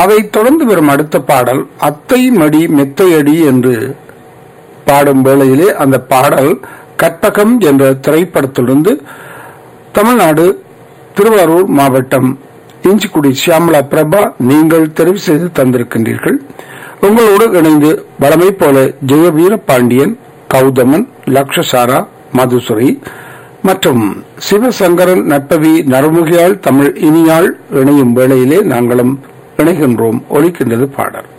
அதைத் தொடர்ந்து வரும் அடுத்த பாடல் அத்தை மடி மெத்தையடி என்று பாடும் வேளையிலே அந்த பாடல் கட்டகம் என்ற திரைப்படத்திலிருந்து தமிழ்நாடு திருவாரூர் மாவட்டம் இஞ்சிக்குடி சியாமலா பிரபா நீங்கள் தெரிவு செய்து தந்திருக்கின்றீர்கள் உங்களோடு இணைந்து வளமை போல ஜெயவீர பாண்டியன் கௌதமன் லக்ஷசாரா மதுசுரி மற்றும் சிவசங்கரன் நட்பவி நறுமுகியாள் தமிழ் இனியாள் இணையும் வேளையிலே நாங்களும் இணைகின்றோம் ஒலிக்கின்றது பாடல்